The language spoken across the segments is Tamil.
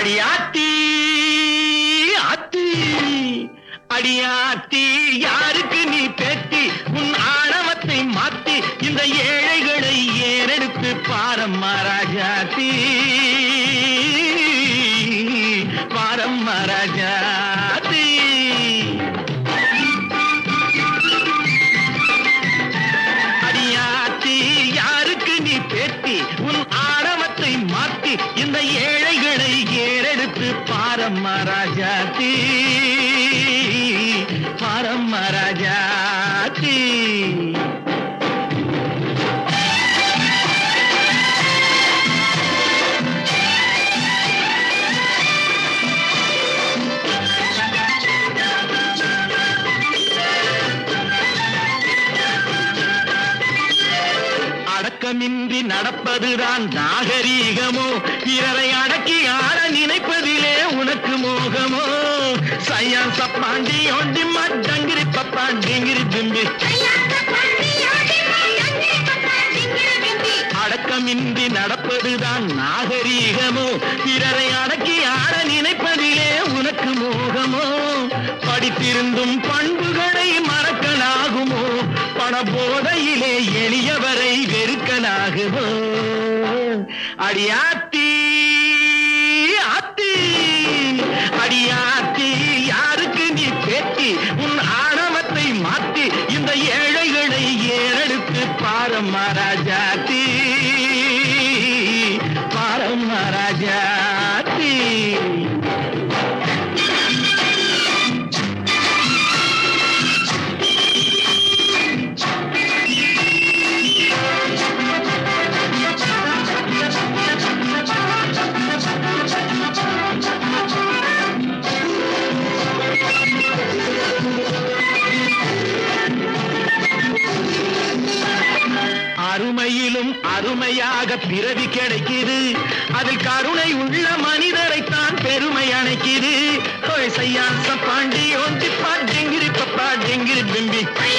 அடியாத்தி அத்தி அடியாத்தி யாருக்கு நீ பேத்தி உன் ஆணவத்தை மாத்தி இந்த ஏழைகளை ஏறெடுத்து பாரம்மா ராஜாத்தி பாரம்மா ராஜாத்தி அடியாத்தி யாருக்கு நீ பேத்தி உன் ஆணவத்தை மாத்தி இந்த ஏழைகளை ஏறெடுத்து பாரம்மா ராஜாத்தி பாரம்மா ராஜாத்தி அடக்கமின்றி நடப்பதுதான் நாகரீகமோ பிறரை அடக்கி ஆள நினைப்பதிலே உனக்கு மோகமோ சையான் சப்பாண்டி ஒண்டி மட்டங்கிரி பப்பாண்டிங்கிரி பிம்பி அடக்கமின்றி நடப்பதுதான் நாகரீகமோ பிறரை அடக்கி ஆள நினைப்பதிலே உனக்கு மோகமோ படித்திருந்தும் பண்புகளை மறக்கலாகுமோ பண போதையிலே எளியவரை வெறுக்கலாகுமோ அடியாத்தி ஆத்தி அடியாத்தி யாருக்கு நீ பேத்தி உன் ஆணவத்தை மாத்தி இந்த ஏழைகளை ஏறெடுத்து பாரம்மா ராஜாத்தி பாரம்மா ராஜாத்தி அருமையிலும் அருமையாக பிறவி கிடைக்குது அதில் கருணை உள்ள மனிதரைத்தான் பெருமை அணைக்குது ஓய் சையான் சப்பாண்டி ஒண்டி பாட்டிங்கிரி பப்பா டிங்கிரி பிம்பி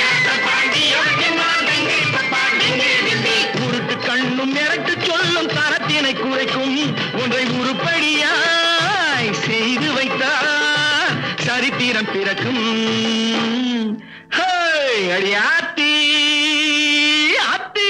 உருட்டு கண்ணும் மிரட்டு சொல்லும் தரத்தினை குறைக்கும் ஒன்றை உருப்படியாய் செய்து வைத்தார் சரித்திரம் பிறக்கும் ஹே அடி ஆத்தி ஆத்தி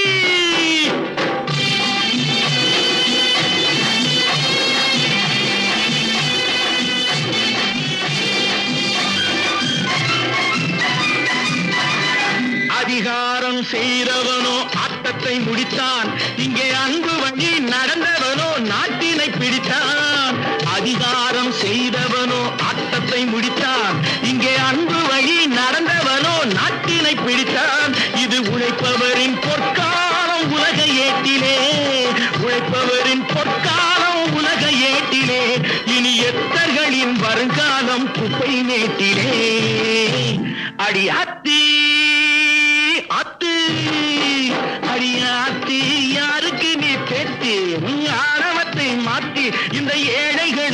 அதிகாரம் செய்தவனோ ஆட்டத்தை முடித்தான் இங்கே அன்பு வழி நடந்தவனோ நாட்டினை பிடித்தான் அதிகாரம் செய்தவனோ ஆட்டத்தை முடித்தான் இங்கே அன்பு வழி நடந்தவனோ நாட்டினை பிடித்தான் இது உழைப்பவரின் பொற்காலம் உலக ஏட்டிலே உழைப்பவரின் பொற்காலம் உலக ஏட்டிலே இனி எத்தர்களின் வருங்காலம் குப்பை மேட்டிலே அடி அத்தி அத்து அடி அத்தி யாருக்கு நீ பெத்தி உன் ஆணவத்தை மாற்றி இந்த ஏழைகள்